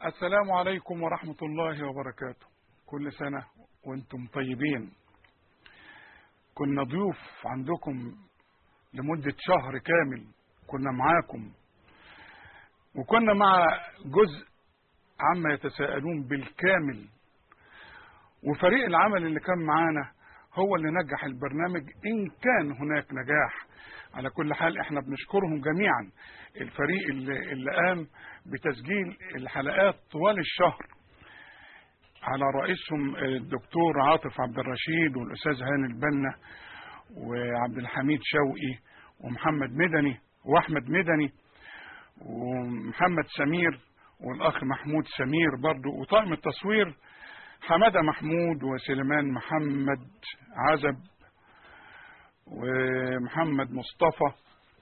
السلام عليكم ورحمة الله وبركاته كل سنة وانتم طيبين كنا ضيوف عندكم لمدة شهر كامل كنا معاكم وكنا مع جزء عما يتساءلون بالكامل وفريق العمل اللي كان معانا هو اللي نجح البرنامج ان كان هناك نجاح على كل حال احنا بنشكرهم جميعا الفريق اللي, اللي قام بتسجيل الحلقات طوال الشهر على رئيسهم الدكتور عاطف عبد الرشيد والاستاذ هاني البنا وعبد الحميد شوقي ومحمد مدني واحمد مدني ومحمد سمير والاخ محمود سمير برضو وطاقم التصوير حماده محمود وسليمان محمد عزب ومحمد مصطفى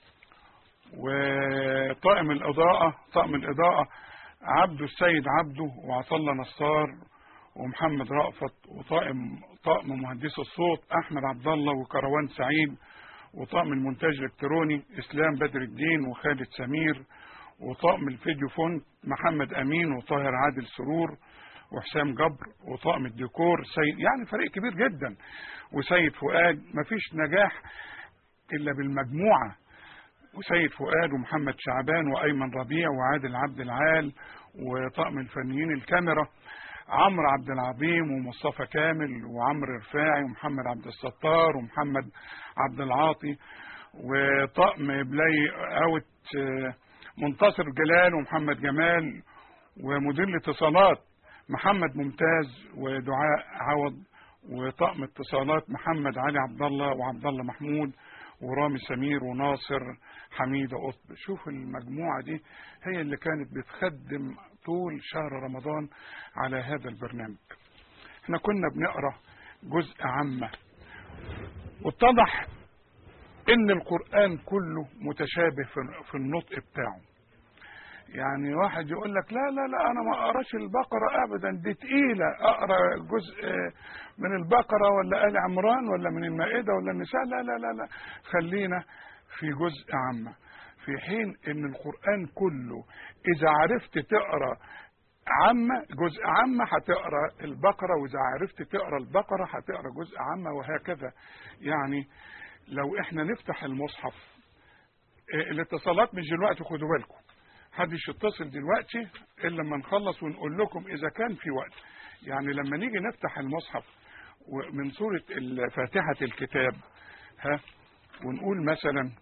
وطاقم الإضاءة طاقم الإضاءة عبده السيد عبده وعطلة نصار ومحمد رأفت وطاقم طاقم مهندس الصوت أحمد عبد الله وكروان سعيد وطاقم المونتاج الإلكتروني إسلام بدر الدين وخالد سمير وطاقم الفيديو فونت محمد أمين وطاهر عادل سرور وحسام جبر وطاقم الديكور سيد يعني فريق كبير جدا وسيد فؤاد مفيش نجاح الا بالمجموعه وسيد فؤاد ومحمد شعبان وايمن ربيع وعادل عبد العال وطاقم الفنيين الكاميرا عمرو عبد العظيم ومصطفى كامل وعمرو رفاعي ومحمد عبد الستار ومحمد عبد العاطي وطاقم بلاي اوت منتصر جلال ومحمد جمال ومدير الاتصالات محمد ممتاز ودعاء عوض وطاقم اتصالات محمد علي عبد الله وعبد الله محمود ورامي سمير وناصر حميده قطب شوف المجموعه دي هي اللي كانت بتخدم طول شهر رمضان على هذا البرنامج احنا كنا بنقرا جزء عامه واتضح ان القران كله متشابه في النطق بتاعه يعني واحد يقول لك لا لا لا انا ما اقراش البقره ابدا دي تقيله اقرا جزء من البقره ولا ال عمران ولا من المائده ولا النساء لا لا لا لا خلينا في جزء عامه في حين ان القران كله اذا عرفت تقرا عامة جزء عامة هتقرا البقرة وإذا عرفت تقرا البقرة هتقرا جزء عامة وهكذا يعني لو احنا نفتح المصحف الاتصالات مش دلوقتي خدوا بالكم محدش يتصل دلوقتي الا لما نخلص ونقول لكم اذا كان في وقت يعني لما نيجي نفتح المصحف من سورة فاتحة الكتاب ها ونقول مثلا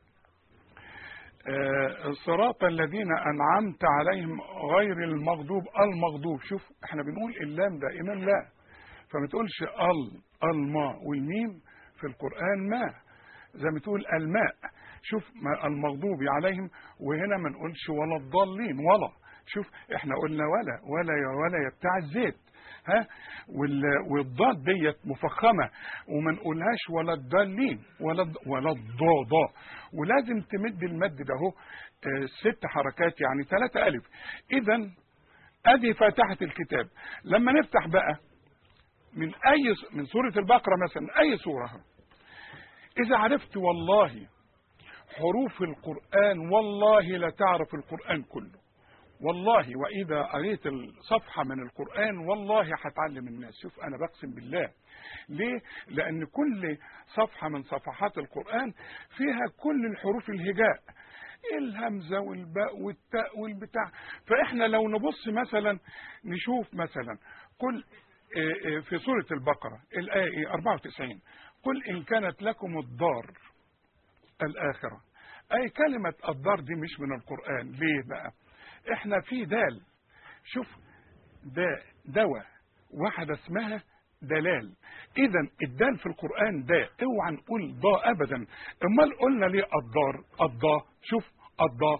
صراط الذين انعمت عليهم غير المغضوب المغضوب شوف احنا بنقول اللام دائما لا فما تقولش ال الماء والميم في القرآن ما زي ما تقول الماء شوف المغضوب عليهم وهنا ما نقولش ولا الضالين ولا شوف احنا قلنا ولا ولا يا ولا يا بتاع الزيت ها والضاد ديت مفخمه وما نقولهاش ولا الضالين ولا ولا الضاضة ولازم تمد المد ده اهو ست حركات يعني ثلاثة ألف إذا أدي فاتحة الكتاب لما نفتح بقى من أي من سورة البقرة مثلا أي سورة إذا عرفت والله حروف القرآن والله لا تعرف القرآن كله والله وإذا قريت الصفحة من القرآن والله هتعلم الناس شوف أنا بقسم بالله ليه؟ لأن كل صفحة من صفحات القرآن فيها كل الحروف الهجاء الهمزة والباء والتاء والبتاع فإحنا لو نبص مثلا نشوف مثلا قل في سورة البقرة الآية 94 قل إن كانت لكم الدار الآخرة أي كلمة الدار دي مش من القرآن ليه بقى احنا في دال شوف دا دواء واحدة اسمها دلال اذا الدال في القرآن دا اوعى نقول ضاء ابدا امال قلنا ليه الدار الضاء شوف الضاء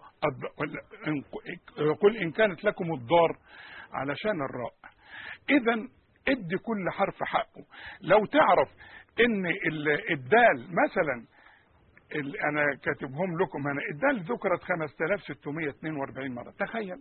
قل ان كانت لكم الدار علشان الراء اذا ادي كل حرف حقه لو تعرف ان الدال مثلا انا كاتبهم لكم هنا الدال ذكرت 5642 مره تخيل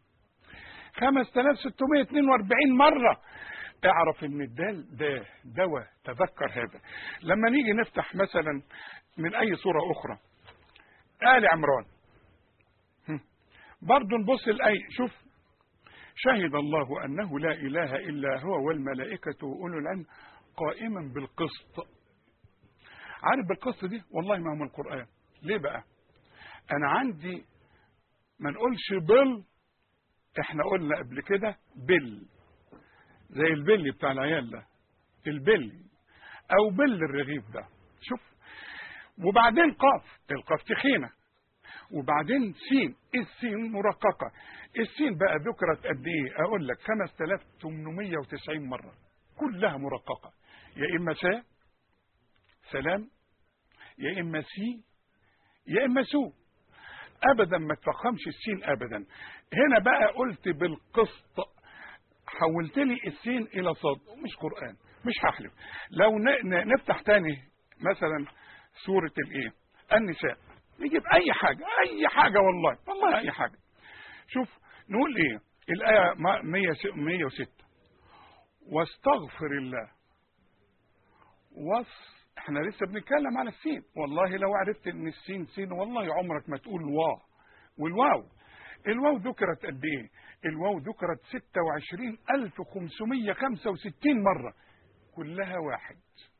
5642 مره اعرف ان الدال ده دواء تذكر هذا لما نيجي نفتح مثلا من اي صوره اخرى ال عمران برضه نبص الاي شوف شهد الله أنه لا إله إلا هو والملائكة وأولو العلم قائما بالقسط عارف بالقسط دي والله ما هو من القرآن ليه بقى أنا عندي ما نقولش بل احنا قلنا قبل كده بل زي البل بتاع العيال ده البل او بل الرغيف ده شوف وبعدين قاف القاف تخينه وبعدين سين السين مرققه السين بقى ذكرت قد ايه اقول لك 5890 مره كلها مرققه يا اما سا سلام يا اما سي يا اما سو ابدا ما تفخمش السين ابدا هنا بقى قلت بالقسط حولت لي السين الى صاد مش قران مش هحلف لو نفتح تاني مثلا سوره الايه النساء نجيب اي حاجه اي حاجه والله والله اي حاجه شوف نقول ايه الايه 106 واستغفر الله وص احنا لسه بنتكلم على السين والله لو عرفت ان السين سين والله عمرك ما تقول وا والواو الواو ذكرت قد ايه الواو ذكرت 26565 مرة كلها واحد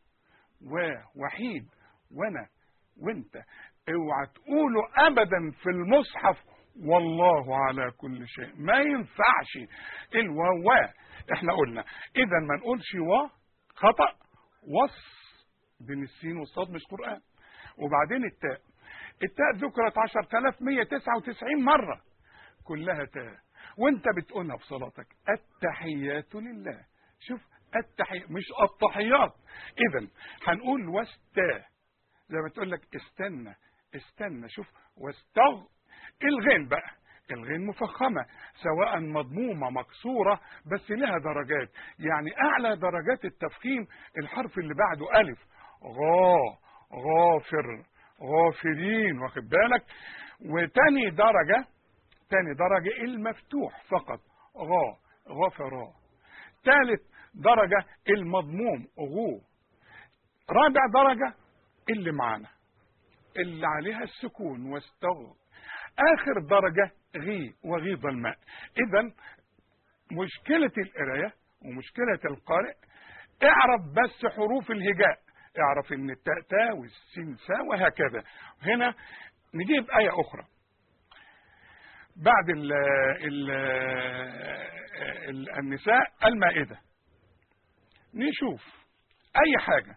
ووحيد وانا وانت اوعى تقولوا ابدا في المصحف والله على كل شيء ما ينفعش الواو احنا قلنا اذا ما نقولش وا خطأ وص بين السين والصاد مش قرآن وبعدين التاء التاء ذكرت 10199 مرة كلها تاء وانت بتقولها في صلاتك التحيات لله شوف التحي مش التحيات اذا هنقول واستا زي ما تقول لك استنى استنى شوف واستغ الغين بقى الغين مفخمة سواء مضمومة مكسورة بس لها درجات يعني أعلى درجات التفخيم الحرف اللي بعده ألف غا غافر غافرين واخد بالك وتاني درجة تاني درجة المفتوح فقط غا غفرا ثالث درجة المضموم غو رابع درجة اللي معانا اللي عليها السكون واستغ آخر درجة غي وغيض الماء إذا مشكلة القراية ومشكلة القارئ اعرف بس حروف الهجاء اعرف ان التاء تاء والسين سا وهكذا هنا نجيب آية أخرى بعد ال ال ال النساء المائدة نشوف أي حاجة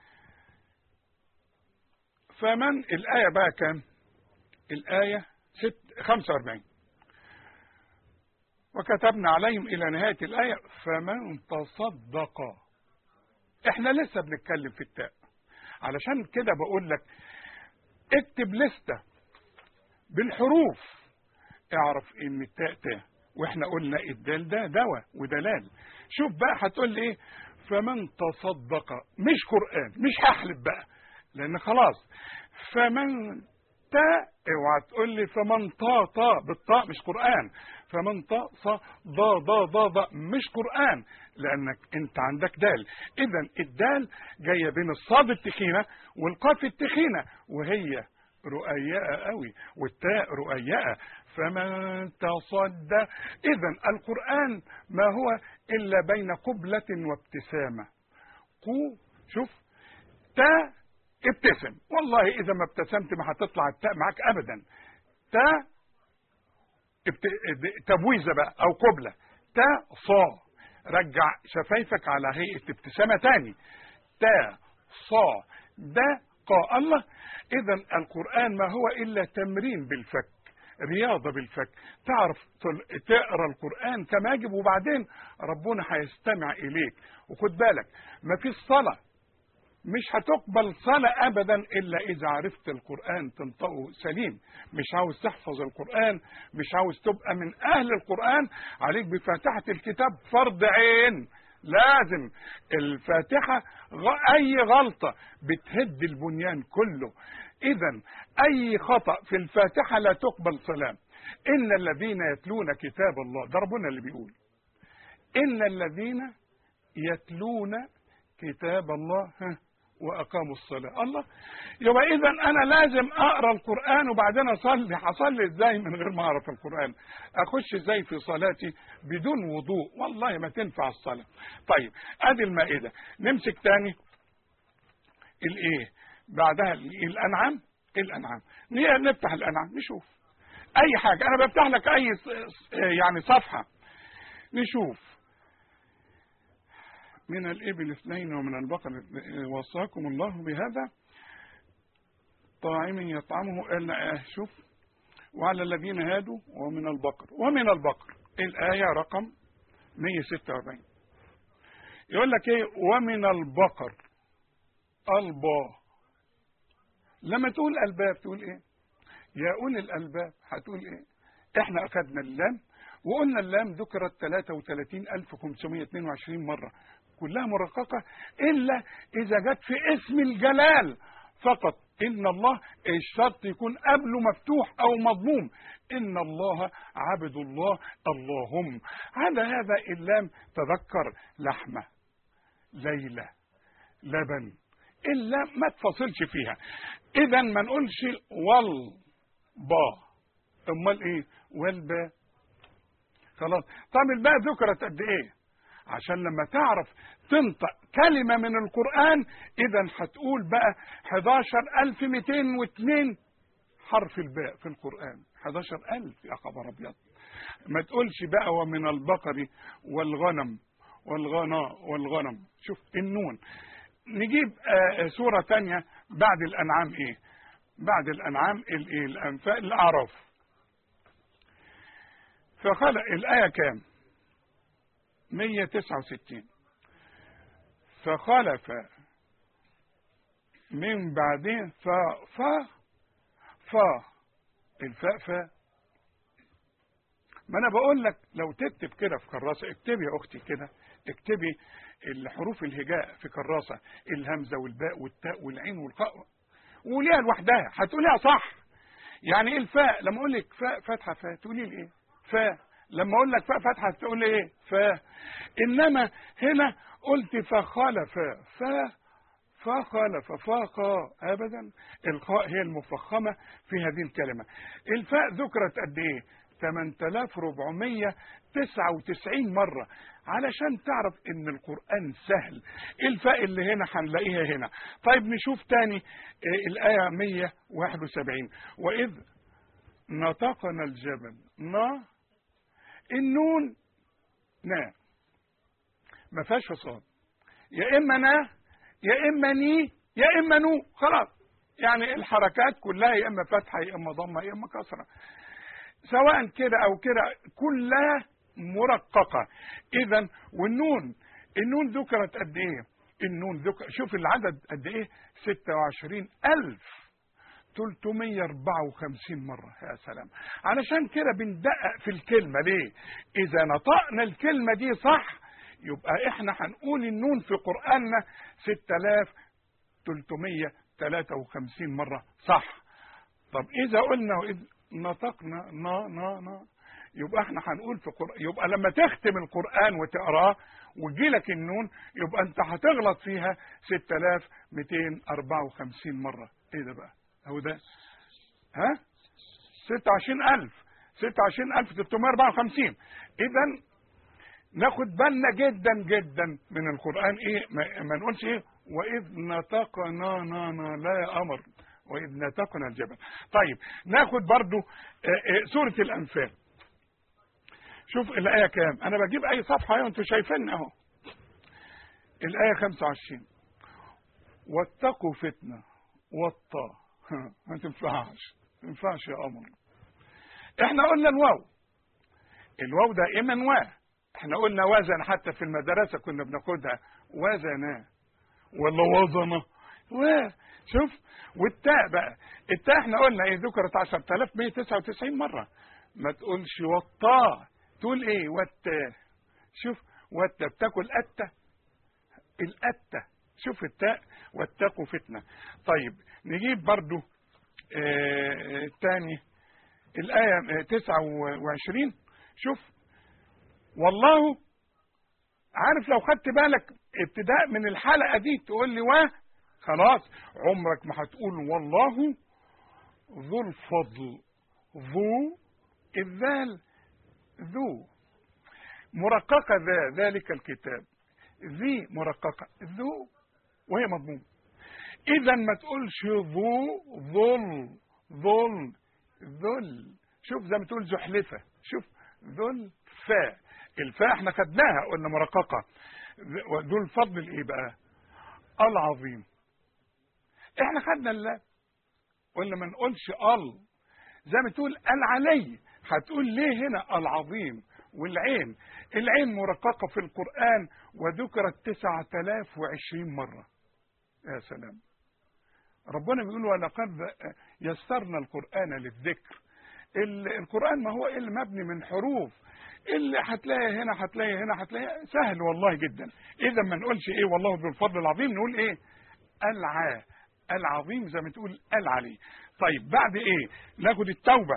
فمن الآية بقى كام الآية ست 45 وكتبنا عليهم إلى نهاية الآية فمن تصدق احنا لسه بنتكلم في التاء علشان كده بقول لك اكتب لستة بالحروف اعرف ان التاء تاء واحنا قلنا الدال ده دواء ودلال شوف بقى هتقول لي ايه فمن تصدق مش قرآن مش هحلف بقى لان خلاص فمن تاء اوعى تقول لي فمن طا طا بالطاء مش قرآن فمن طا صا ضا ضا ضا ضا مش قرآن لأنك أنت عندك دال إذا الدال جاية بين الصاد التخينة والقاف التخينة وهي رؤياء قوي والتاء رؤياء فمن تصدى إذا القرآن ما هو إلا بين قبلة وابتسامة قو شوف تا ابتسم والله اذا ما ابتسمت ما هتطلع التاء معاك ابدا تا ابت... تبويزه بقى او قبله تا صا رجع شفايفك على هيئه ابتسامه تاني تا صا دا قا الله اذا القران ما هو الا تمرين بالفك رياضه بالفك تعرف تقرا القران كما يجب وبعدين ربنا هيستمع اليك وخد بالك ما فيش صلاه مش هتقبل صلاة أبدا إلا إذا عرفت القرآن تنطقه سليم مش عاوز تحفظ القرآن مش عاوز تبقى من أهل القرآن عليك بفاتحة الكتاب فرض عين لازم الفاتحة أي غلطة بتهد البنيان كله إذا أي خطأ في الفاتحة لا تقبل صلاة إن الذين يتلون كتاب الله ده ربنا اللي بيقول إن الذين يتلون كتاب الله ها واقاموا الصلاه الله يبقى اذا انا لازم اقرا القران وبعدين اصلي هصلي ازاي من غير ما اعرف القران اخش ازاي في صلاتي بدون وضوء والله ما تنفع الصلاه طيب ادي المائده نمسك تاني الايه بعدها الانعام الانعام نفتح الانعام نشوف اي حاجه انا بفتح لك اي يعني صفحه نشوف من الإبل اثنين ومن البقر وصاكم الله بهذا طاعم يطعمه شوف وعلى الذين هادوا ومن البقر ومن البقر الآية رقم 146 يقول لك ايه ومن البقر البا لما تقول الباب تقول ايه يا اولي الالباب هتقول ايه احنا اخذنا اللام وقلنا اللام ذكرت 33522 مرة كلها مرققة إلا إذا جت في اسم الجلال فقط إن الله الشرط يكون قبله مفتوح أو مضموم إن الله عبد الله اللهم على هذا اللام تذكر لحمة ليلة لبن إلا ما تفصلش فيها إذا ما نقولش وال با أمال إيه والبا خلاص طب الباء ذكرت قد ايه عشان لما تعرف تنطق كلمة من القرآن إذا هتقول بقى 11202 حرف الباء في القرآن 11000 يا خبر أبيض ما تقولش بقى ومن البقر والغنم والغناء والغنم شوف النون نجيب آه سورة تانية بعد الأنعام إيه بعد الأنعام الإيه الأنفال الأعراف فخلق الآية كام 169 فخلف من بعدين ف ف ف الفاء فاء ما انا بقول لك لو تكتب كده في كراسه اكتبي يا اختي كده اكتبي الحروف الهجاء في كراسه الهمزه والباء والتاء والعين والقاء وقوليها لوحدها هتقوليها صح يعني ايه الفاء لما اقول لك فاء فتحه فاء تقولي لي ايه فاء لما اقول لك فاء فتحه تقول لي ايه فاء انما هنا قلت فخلف فا فخلف فاقا ابدا الخاء هي المفخمه في هذه الكلمه الفاء ذكرت قد ايه 8499 مرة علشان تعرف ان القرآن سهل الفاء اللي هنا هنلاقيها هنا طيب نشوف تاني الآية 171 وإذ نطقنا الجبل نا النون نا ما فيهاش فصال يا اما نا يا اما ني يا اما نو خلاص يعني الحركات كلها يا اما فتحه يا اما ضمه يا اما كسره سواء كده او كده كلها مرققه اذا والنون النون ذكرت قد ايه النون ذكر شوف العدد قد ايه 26000 354 مرة يا سلام علشان كده بندقق في الكلمة ليه إذا نطقنا الكلمة دي صح يبقى إحنا هنقول النون في قرآننا 6353 مرة صح طب إذا قلنا وإذ نطقنا نا نا نا يبقى احنا هنقول في قرآن يبقى لما تختم القرآن وتقراه ويجي لك النون يبقى انت هتغلط فيها 6254 مرة ايه ده بقى هو ده ها 26000 26354 اذا ناخد بالنا جدا جدا من القرآن ايه ما, ما نقولش ايه واذ نطقنا نا نا لا يا امر واذ نطقنا الجبل طيب ناخد برضو سورة الانفال شوف الآية كام أنا بجيب أي صفحة أهي وأنتوا شايفين أهو الآية 25 واتقوا فتنة والطا ما تنفعش ما تنفعش يا قمر احنا قلنا الواو الواو دائما وا احنا قلنا وزن حتى في المدرسة كنا بناخدها وزنا ولا وزنة و شوف والتاء بقى التاء احنا قلنا ايه ذكرت 10199 مرة ما تقولش والطا تقول ايه والتا شوف والتا بتاكل أتة الأتة شوف التاء واتقوا فتنة طيب نجيب برضو آه تاني الآية 29 شوف والله عارف لو خدت بالك ابتداء من الحلقة دي تقول لي وا خلاص عمرك ما هتقول والله ذو الفضل ذو الذال ذو مرققة ذا ذلك الكتاب ذي مرققة ذو وهي مضمومة إذا ما تقولش ذو ظل ظل ذل شوف زي ما تقول زحلفة شوف ذل فاء الفاء احنا خدناها قلنا مرققة ذو الفضل الايه بقى العظيم احنا خدنا اللام قلنا ما نقولش ال زي ما تقول العلي هتقول ليه هنا العظيم والعين العين مرققة في القرآن وذكرت تسعة آلاف وعشرين مرة يا سلام ربنا بيقول ولقد يسرنا القرآن للذكر القرآن ما هو إلا مبني من حروف اللي هتلاقي هنا هتلاقي هنا هتلاقي سهل والله جدا إذا ما نقولش إيه والله ذو الفضل العظيم نقول إيه الع العظيم زي ما تقول العلي طيب بعد إيه ناخد التوبة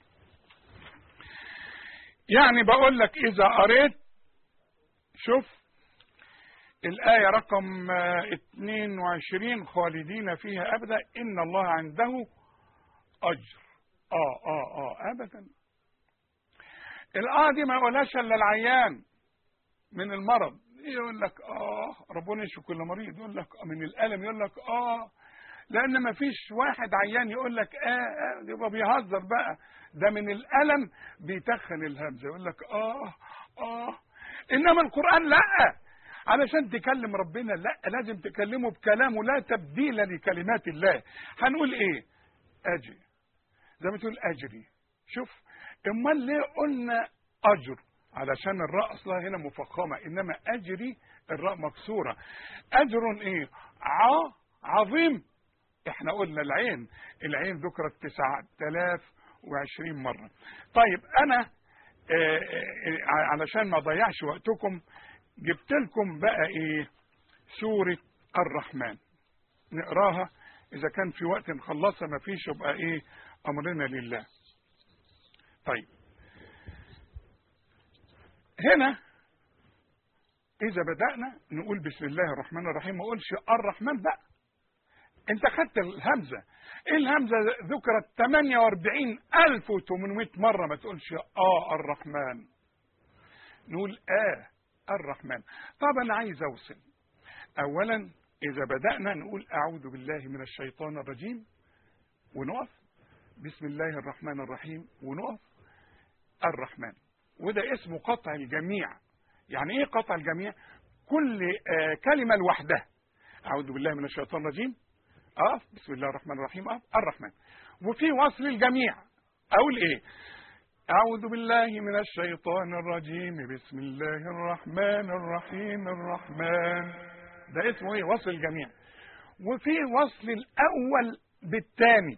يعني بقول لك إذا قريت شوف الآية رقم 22 خالدين فيها أبدا إن الله عنده أجر آه آه آه أبدا الآه دي ما يقولهاش إلا العيان من المرض يقول لك آه ربنا يشفي كل مريض يقول لك من الألم يقول لك آه لأن ما فيش واحد عيان يقول لك آه, آه يبقى بيهزر بقى ده من الألم بيتخن الهمزة يقول لك آه آه إنما القرآن لأ علشان تكلم ربنا لا لازم تكلمه بكلامه لا تبديل لكلمات الله هنقول ايه اجي زي ما تقول اجري شوف امال ليه قلنا اجر علشان الراء اصلها هنا مفخمه انما اجري الراء مكسوره اجر ايه ع عظيم احنا قلنا العين العين ذكرت تسعة آلاف وعشرين مرة طيب انا آآ آآ علشان ما ضيعش وقتكم جبت لكم بقى ايه سورة الرحمن نقراها اذا كان في وقت نخلصها ما فيش يبقى ايه امرنا لله طيب هنا اذا بدأنا نقول بسم الله الرحمن الرحيم ما اقولش الرحمن بقى انت خدت الهمزة الهمزة ذكرت 48800 مرة ما تقولش اه الرحمن نقول اه الرحمن طب انا عايز اوصل اولا اذا بدأنا نقول اعوذ بالله من الشيطان الرجيم ونقف بسم الله الرحمن الرحيم ونقف الرحمن وده اسمه قطع الجميع يعني ايه قطع الجميع كل آه كلمة لوحدها اعوذ بالله من الشيطان الرجيم اقف بسم الله الرحمن الرحيم اقف الرحمن وفي وصل الجميع اقول ايه أعوذ بالله من الشيطان الرجيم بسم الله الرحمن الرحيم الرحمن ده اسمه ايه وصل الجميع وفي وصل الأول بالثاني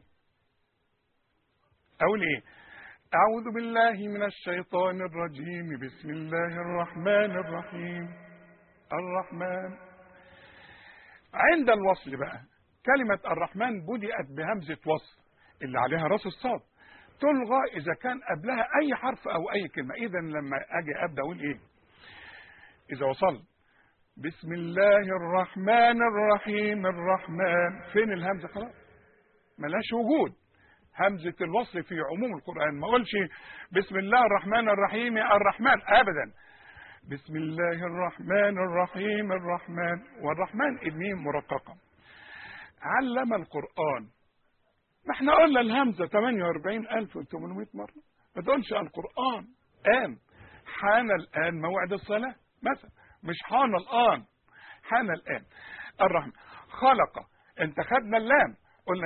أقول ايه أعوذ بالله من الشيطان الرجيم بسم الله الرحمن الرحيم الرحمن عند الوصل بقى كلمة الرحمن بدأت بهمزة وصل اللي عليها راس الصاد تلغى إذا كان قبلها أي حرف أو أي كلمة إذا لما أجي أبدأ أقول إيه إذا وصل بسم الله الرحمن الرحيم الرحمن فين الهمزة خلاص ملهاش وجود همزة الوصل في عموم القرآن ما أقولش بسم الله الرحمن الرحيم الرحمن أبدا بسم الله الرحمن الرحيم الرحمن والرحمن الميم مرققة علم القرآن ما احنا قلنا الهمزة 48800 مرة ما تقولش القرآن آن حان الآن موعد الصلاة مثلا مش حان الآن حان الآن الرحمن خلق انت خدنا اللام قلنا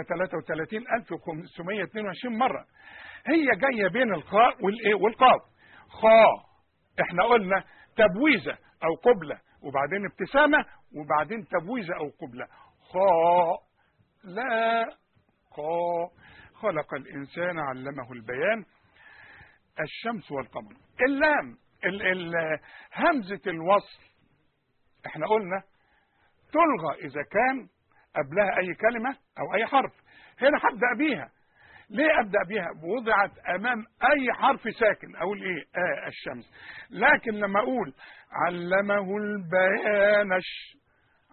33522 مرة هي جاية بين الخاء والايه والقاف خاء احنا قلنا تبويزة او قبلة وبعدين ابتسامة وبعدين تبويزة او قبلة خاء لا خاء خلق الإنسان علمه البيان الشمس والقمر اللام ال ال همزة الوصل احنا قلنا تلغى إذا كان قبلها أي كلمة أو أي حرف هنا هبدأ بيها ليه أبدأ بيها وضعت أمام أي حرف ساكن أقول إيه آه الشمس لكن لما أقول علمه البيان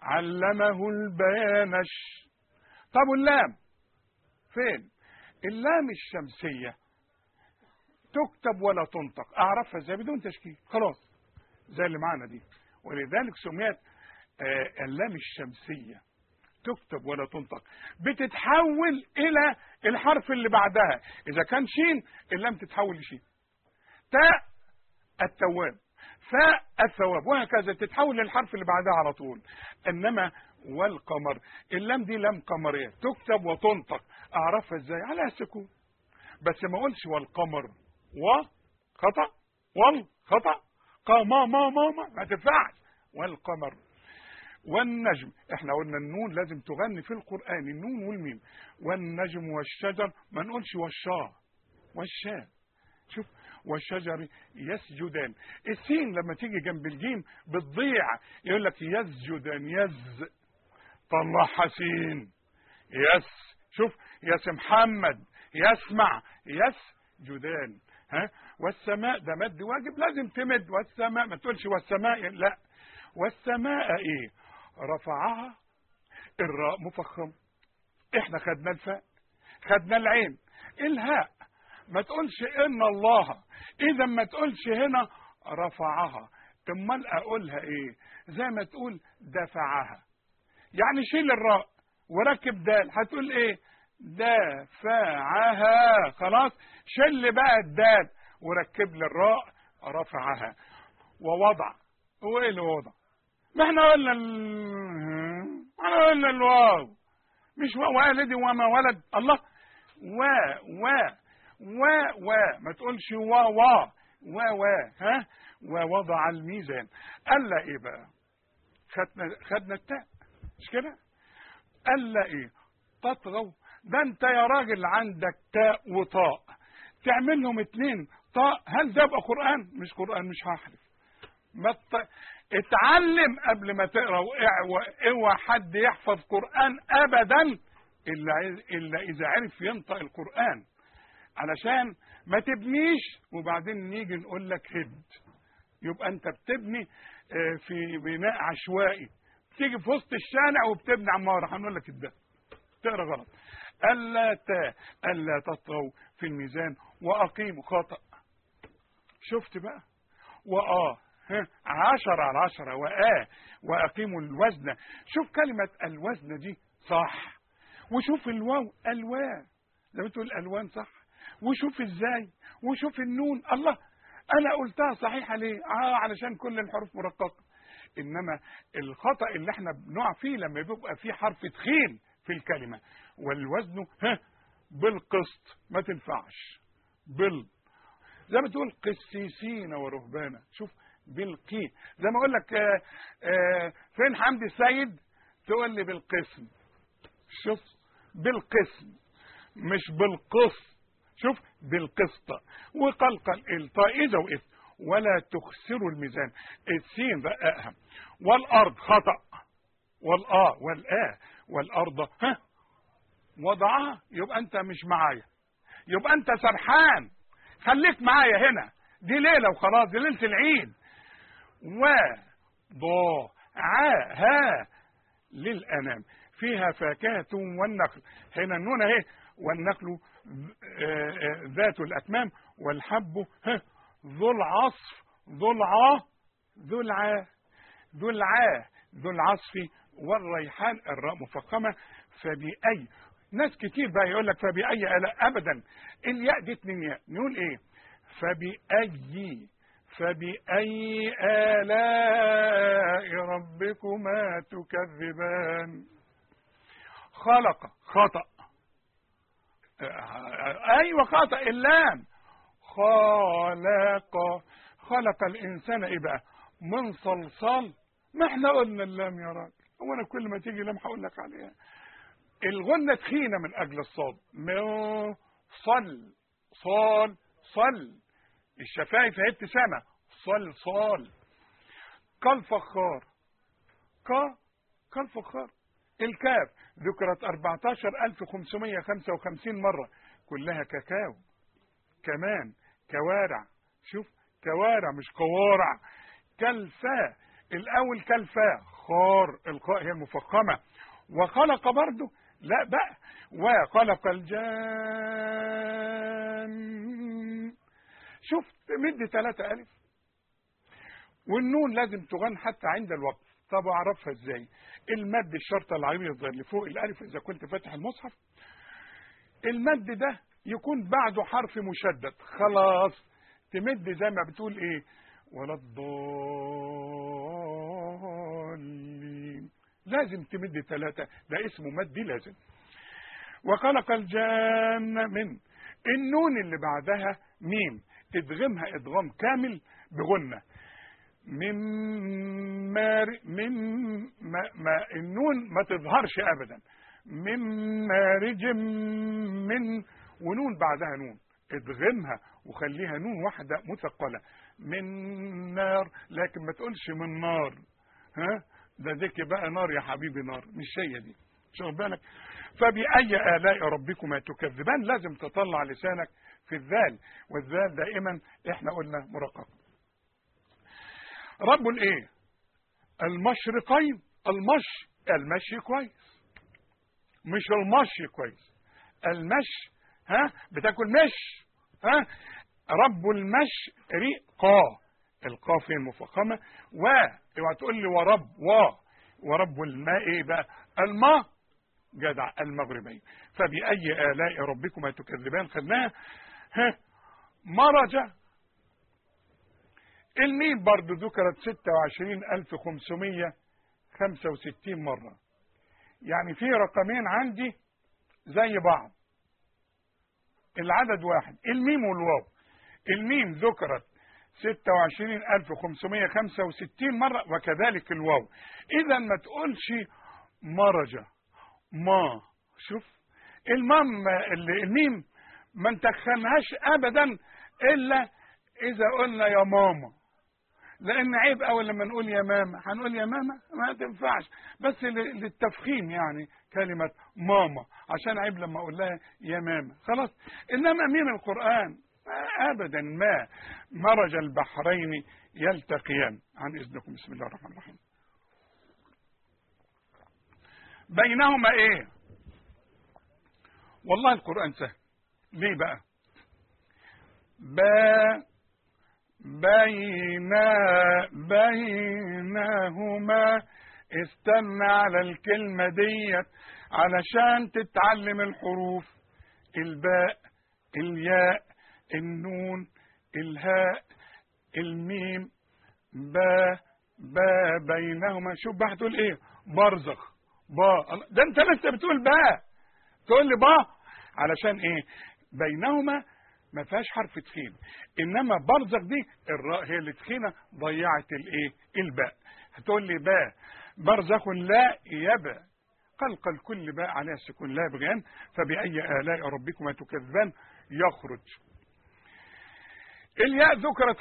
علمه البيان ش- طب واللام فين اللام الشمسية تكتب ولا تنطق اعرفها ازاي بدون تشكيل خلاص زي اللي معانا دي ولذلك سميت آه، اللام الشمسية تكتب ولا تنطق بتتحول الى الحرف اللي بعدها اذا كان شين اللام تتحول لشين تاء التواب فاء الثواب وهكذا تتحول للحرف اللي بعدها على طول انما والقمر اللام دي لام قمريه تكتب وتنطق اعرفها ازاي على سكون بس ما اقولش والقمر و خطا وال خطا قاما ما ما ما ما تنفعش والقمر والنجم احنا قلنا النون لازم تغني في القرآن النون والميم والنجم والشجر ما نقولش والشاه والشاه شوف والشجر يسجدان السين لما تيجي جنب الجيم بتضيع يقول لك يسجدان يز طلع حسين يس شوف يس محمد يسمع يسجدان ها والسماء ده مد واجب لازم تمد والسماء ما تقولش والسماء لا والسماء ايه رفعها الراء مفخم احنا خدنا الفاء خدنا العين الهاء ما تقولش ان الله اذا ما تقولش هنا رفعها امال اقولها ايه زي ما تقول دفعها يعني شيل الراء وركب دال هتقول ايه دفعها خلاص شل بقى الدال وركب لي الراء رفعها ووضع هو ايه اللي وضع ما احنا قلنا ال... احنا قلنا الواو مش والد وما ولد الله و و و و ما تقولش وا وا و و ها ووضع الميزان قال لا ايه بقى خدنا خدنا التاء مش كده قال لا ايه تطغوا ده انت يا راجل عندك تاء وطاء تعملهم اتنين طاء هل ده يبقى قران مش قران مش هحلف ما ت... اتعلم قبل ما تقرا واوعى اوعى حد يحفظ قران ابدا الا الا اذا عرف ينطق القران علشان ما تبنيش وبعدين نيجي نقول لك هد يبقى انت بتبني آه، في بناء عشوائي تيجي في وسط الشارع وبتبني عماره هنقول لك ده تقرا غلط الا تا الا تطغوا في الميزان واقيموا خطا شفت بقى واه ها عشرة على عشرة وآه وأقيموا الوزن شوف كلمة الوزن دي صح وشوف الواو ألوان زي ما تقول ألوان صح وشوف ازاي وشوف النون الله أنا قلتها صحيحة ليه آه علشان كل الحروف مرققة إنما الخطأ اللي احنا بنقع فيه لما بيبقى فيه حرف تخين في الكلمة والوزن ها بالقسط ما تنفعش بال زي ما تقول قسيسين ورهبانا شوف بالقي زي ما اقول لك آه، آه، فين حمدي السيد تقول لي بالقسم شوف بالقسم مش بالقسط شوف بالقسط وقلقل الطاء اذا وقف ولا تخسروا الميزان السين رقاقها والارض خطا والاه والاه والارض ها وضعها يبقى انت مش معايا يبقى انت سرحان خليك معايا هنا دي ليله وخلاص دي ليله العيد و ضا ع ها للانام فيها فاكهه والنخل هنا النون اهي والنخل آه، آه، ذات الاكمام والحب ها ذو العصف ذو العا ذو العا ذو العا ذو العصف والريحان الراء مفخمه فبأي ناس كتير بقى يقول لك فبأي آلاء أبدا الياء دي اتنين ياء نقول إيه فبأي فبأي آلاء ربكما تكذبان خلق خطأ آه، أيوة خطأ اللام خلق خلق الإنسان إيه بقى من صلصال ما احنا قلنا اللام يا راجل هو أنا كل ما تيجي لام هقول لك عليها الغنة تخينة من أجل الصاد من صل صال صل الشفايف هي ابتسامة صل صال كالفخار ك كالفخار الكاف ذكرت 14555 مرة كلها كاكاو كمان كوارع شوف كوارع مش قوارع كالفاء الأول كالفاء خار القاء هي المفخمة وخلق برضه لا بقى وخلق الجان شوف مد ثلاثة ألف والنون لازم تغن حتى عند الوقف طب أعرفها إزاي المد الشرطة العريضة اللي فوق الألف إذا كنت فاتح المصحف المد ده يكون بعده حرف مشدد خلاص تمد زي ما بتقول ايه ولا الضالين لازم تمد ثلاثة ده اسمه مد لازم وخلق الجان من النون اللي بعدها ميم تدغمها ادغام كامل بغنة من مار من ما, ما النون ما تظهرش ابدا من مارج من ونون بعدها نون ادغمها وخليها نون واحدة مثقلة من نار لكن ما تقولش من نار ها ده ديك بقى نار يا حبيبي نار مش هي دي شوف بالك فبأي آلاء ربكما تكذبان لازم تطلع لسانك في الذال والذال دائما احنا قلنا مرقق رب الايه المشرقين المشي المشي كويس مش المشي كويس المشي ها بتاكل مش ها رب المشرقة القاف هي المفخمة و اوعى تقول لي ورب و ورب الماء ايه بقى الماء جدع المغربين فبأي آلاء ربكما تكذبان خدناها ها مرج الميم برضو ذكرت 26565 مرة يعني في رقمين عندي زي بعض العدد واحد الميم والواو الميم ذكرت 26565 مرة وكذلك الواو إذا ما تقولش مرجة ما شوف المام الميم ما نتخنهاش أبدا إلا إذا قلنا يا ماما لأن عيب أول لما نقول يا ماما هنقول يا ماما ما تنفعش بس للتفخيم يعني كلمة ماما عشان عيب لما أقول لها يا ماما خلاص إنما ميم القرآن ابدا ما مرج البحرين يلتقيان عن اذنكم بسم الله الرحمن الرحيم بينهما ايه والله القران سهل ليه بقى با بين بينهما استنى على الكلمة ديت علشان تتعلم الحروف الباء الياء النون الهاء الميم با با بينهما شوف بقى هتقول ايه برزخ با ده انت لسه بتقول با تقول لي با علشان ايه بينهما ما فيهاش حرف تخين انما برزخ دي الراء هي اللي تخينه ضيعت الايه الباء هتقول لي با برزخ لا يبا قلقل كل باء عليها السكون لا بغيان فبأي آلاء ربكما تكذبان يخرج الياء ذكرت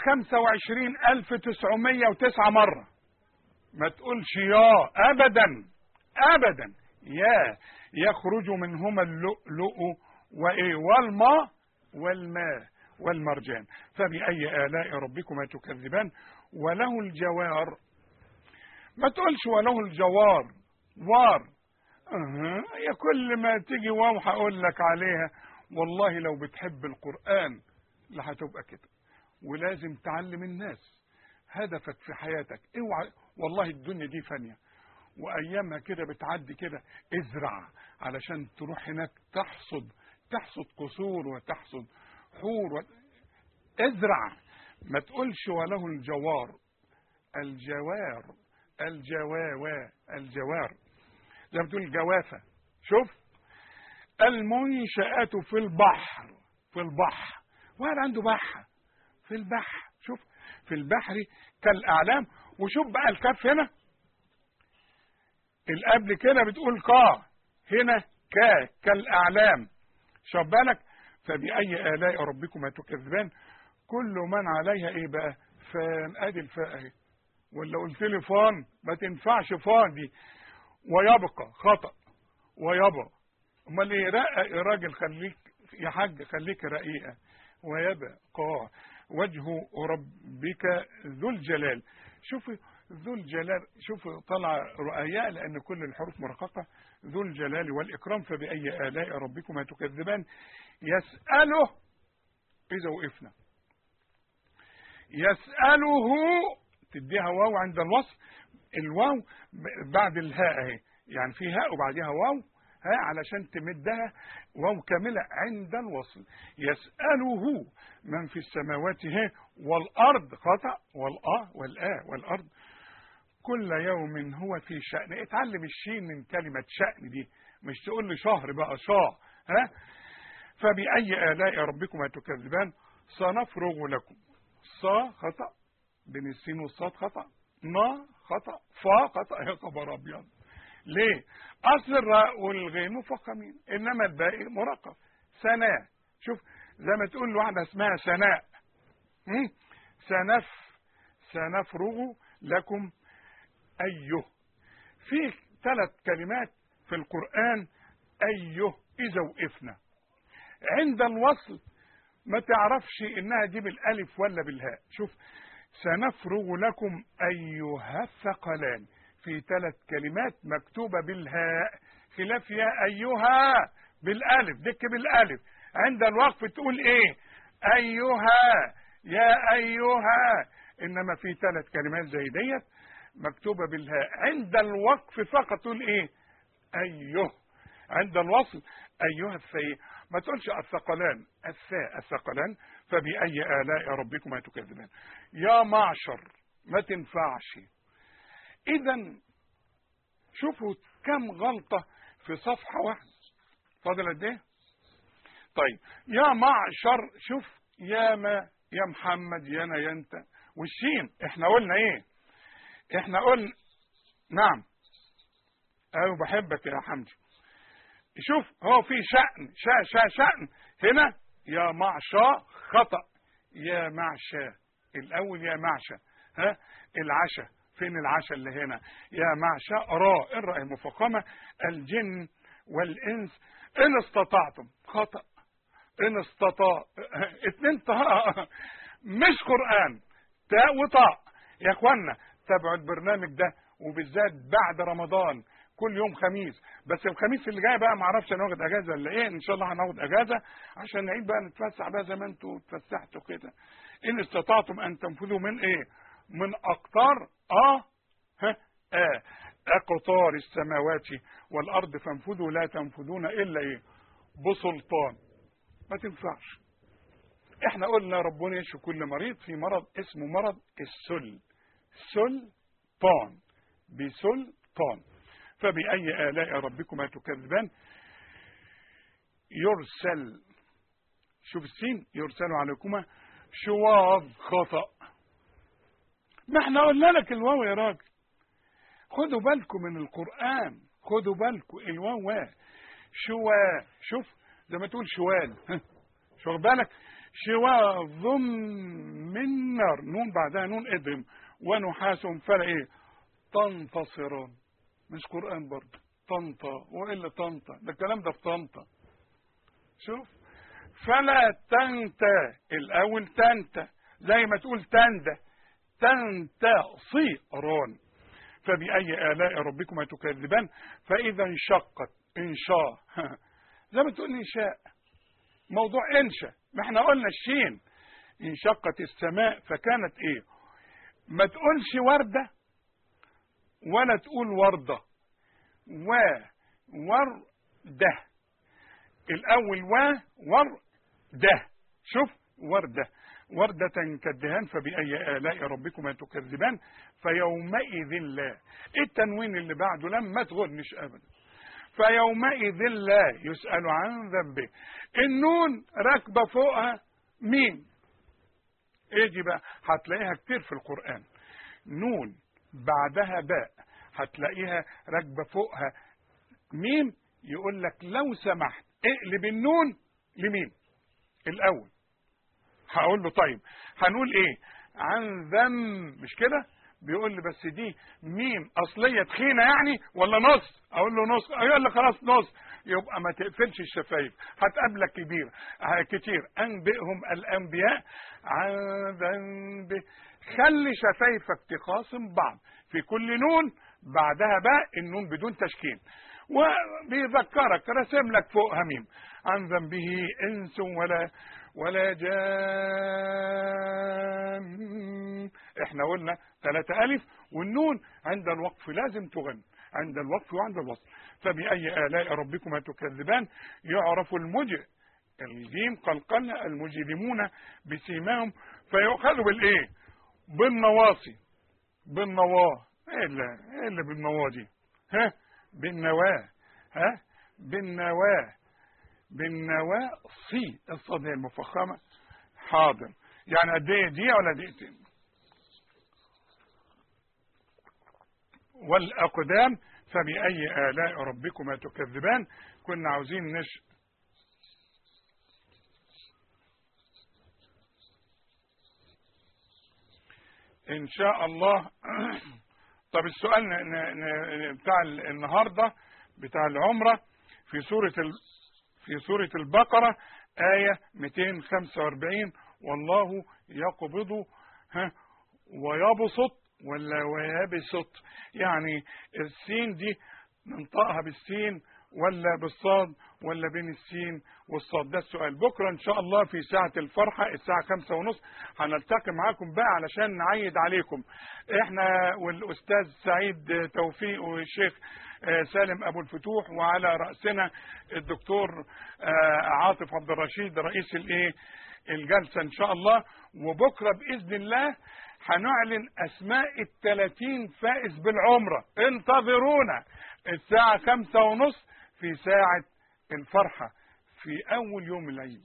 25909 مرة ما تقولش يا أبدا أبدا يا يخرج منهما اللؤلؤ وإيه والماء والماء والمرجان فبأي آلاء ربكما تكذبان وله الجوار ما تقولش وله الجوار وار أه. يا كل ما تيجي واو هقول لك عليها والله لو بتحب القرآن لا هتبقى كده ولازم تعلم الناس هدفك في حياتك اوعى والله الدنيا دي فانية وايامها كده بتعدي كده ازرع علشان تروح هناك تحصد تحصد قصور وتحصد حور و... ازرع ما تقولش وله الجوار الجوار الجواوا الجوار زي ما بتقول جوافة شوف المنشآت في البحر في البحر واحد عنده بحر في البحر شوف في البحر كالأعلام وشوف بقى الكف هنا القبل كده بتقول قا هنا كا كالأعلام شوف بالك فبأي آلاء ربكما تكذبان كل من عليها ايه بقى فان ادي الفاء اهي ولا قلت لي فان ما تنفعش فان دي ويبقى خطأ ويبقى امال ايه رقق يا راجل خليك يا حاج خليك رقيقه ويبقى وجه ربك ذو الجلال شوف ذو الجلال شوفوا طلع رؤياء لأن كل الحروف مرققة ذو الجلال والإكرام فبأي آلاء ربكما تكذبان يسأله إذا وقفنا يسأله تديها واو عند الوصف الواو بعد الهاء اهي يعني في هاء وبعدها واو ها علشان تمدها واو كاملة عند الوصل يسأله من في السماوات ها والأرض خطأ والآ والآ والأرض كل يوم هو في شأن اتعلم الشين من كلمة شأن دي مش تقول لي شهر بقى شاه ها فبأي آلاء ربكما تكذبان سنفرغ لكم صا خطأ بين السين والصاد خطأ ما خطأ فا خطأ يا خبر أبيض ليه أصل الراء والغين مفخمين إنما الباقي مرقق سناء شوف زي ما تقول لواحدة اسمها سناء سنف سنفرغ لكم أيه في ثلاث كلمات في القرآن أيه إذا وقفنا عند الوصل ما تعرفش إنها دي بالألف ولا بالهاء شوف سنفرغ لكم أيها الثقلان في ثلاث كلمات مكتوبة بالهاء خلاف يا أيها بالألف دك بالألف عند الوقف تقول إيه أيها يا أيها إنما في ثلاث كلمات زي ديت مكتوبة بالهاء عند الوقف فقط تقول إيه أيه عند الوصل أيها الثي ما تقولش الثقلان الثاء الثقلان فبأي آلاء ربكما تكذبان يا معشر ما تنفعش إذا شوفوا كم غلطة في صفحة واحدة فاضل قد إيه؟ طيب يا معشر شوف يا ما يا محمد يا انا يا انت والشين احنا قلنا ايه احنا قلنا نعم ايوه بحبك يا حمدي شوف هو في شأن شا شا شأن هنا يا معشى خطأ يا معشى الأول يا معشى ها العشاء فين العشاء اللي هنا يا معشى راء الراء المفخمة الجن والإنس إن استطعتم خطأ إن استطاع اتنين طاء مش قرآن تاء وطاء يا اخوانا تابعوا البرنامج ده وبالذات بعد رمضان كل يوم خميس بس الخميس اللي جاي بقى معرفش هناخد اجازه ولا ايه ان شاء الله هناخد اجازه عشان نعيد بقى نتفسح بقى زي ما انتوا اتفسحتوا كده ان استطعتم ان تنفذوا من ايه من اقطار اه ها اه اقطار السماوات والارض فانفذوا لا تنفذون الا ايه بسلطان ما تنفعش احنا قلنا ربنا يشفي كل مريض في مرض اسمه مرض السل سلطان بسلطان فبأي آلاء ربكما تكذبان يرسل شوف السين يرسل عليكما شواظ خطأ ما احنا قلنا لك الواو يا راجل خدوا بالكم من القرآن خدوا بالكم الواو شوا شوف زي ما تقول شوال شو واخد بالك شواظ من نار نون بعدها نون ادغم ونحاس فلا ايه تنتصرون مش قرآن برضه طنطا وإلا طنطا ده الكلام ده في طنطا شوف فلا تنتا الأول تنتا زي ما تقول تندى تنتا صيرون فبأي آلاء ربكما تكذبان فإذا انشقت إنشاء زي ما تقول إنشاء موضوع إنشاء ما احنا قلنا الشين انشقت السماء فكانت ايه ما تقولش وردة ولا تقول وردة و وردة الأول و وردة شوف وردة وردة كالدهان فبأي آلاء ربكما تكذبان فيومئذ لا التنوين اللي بعده لما تغنش أبدا فيومئذ لا يسأل عن ذنبه النون راكبة فوقها مين ايه بقى هتلاقيها كتير في القرآن نون بعدها باء هتلاقيها راكبه فوقها ميم يقول لك لو سمحت اقلب النون لمين الاول هقول له طيب هنقول ايه عن ذم مش كده بيقول لي بس دي ميم اصليه تخينه يعني ولا نص اقول له نص يقول لي خلاص نص يبقى ما تقفلش الشفايف هتقابلك كبير كتير انبئهم الانبياء عن ذنب خلي شفايفك تخاصم بعض في كل نون بعدها باء النون بدون تشكيل وبيذكرك رسم لك فوق هميم عن ذنبه انس ولا ولا جان احنا قلنا ثلاثة ألف والنون عند الوقف لازم تغن عند الوقف وعند الوصل فبأي آلاء ربكما تكذبان يعرف المجئ الجيم قلقل المجرمون بسيماهم فيؤخذوا بالايه بالنواصي بالنواه ايه اللي, إيه اللي بالنواه دي ها بالنواه ها بالنواه بالنواه صي الصاد هي المفخمه حاضر يعني قد ايه دقيقه ولا دقيقتين والاقدام فباي الاء ربكما تكذبان كنا عاوزين نش ان شاء الله طب السؤال ن- ن- بتاع النهارده بتاع العمره في سوره ال... في سوره البقره ايه 245 والله يقبض ها ويبسط ولا ويبسط يعني السين دي ننطقها بالسين ولا بالصاد ولا بين السين والصاد ده السؤال بكره ان شاء الله في ساعه الفرحه الساعه خمسة ونص هنلتقي معاكم بقى علشان نعيد عليكم احنا والاستاذ سعيد توفيق والشيخ آه، سالم ابو الفتوح وعلى راسنا الدكتور آه، عاطف عبد الرشيد رئيس الايه الجلسه ان شاء الله وبكره باذن الله هنعلن اسماء الثلاثين فائز بالعمره انتظرونا الساعه خمسة ونص في ساعه الفرحه في اول يوم العيد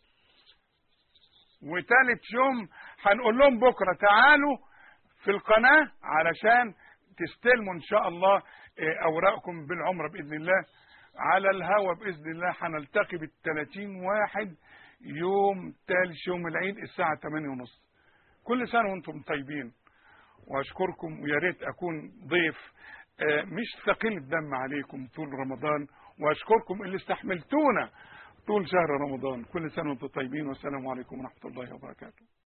وتالت يوم هنقول لهم بكره تعالوا في القناه علشان تستلموا ان شاء الله آه، اوراقكم بالعمره باذن الله على الهوا باذن الله هنلتقي بال30 واحد يوم ثالث يوم العيد الساعه 8 ونص كل سنه وانتم طيبين واشكركم ويا ريت اكون ضيف آه، مش ثقيل الدم عليكم طول رمضان واشكركم اللي استحملتونا طول شهر رمضان كل سنه وانتم طيبين والسلام عليكم ورحمه الله وبركاته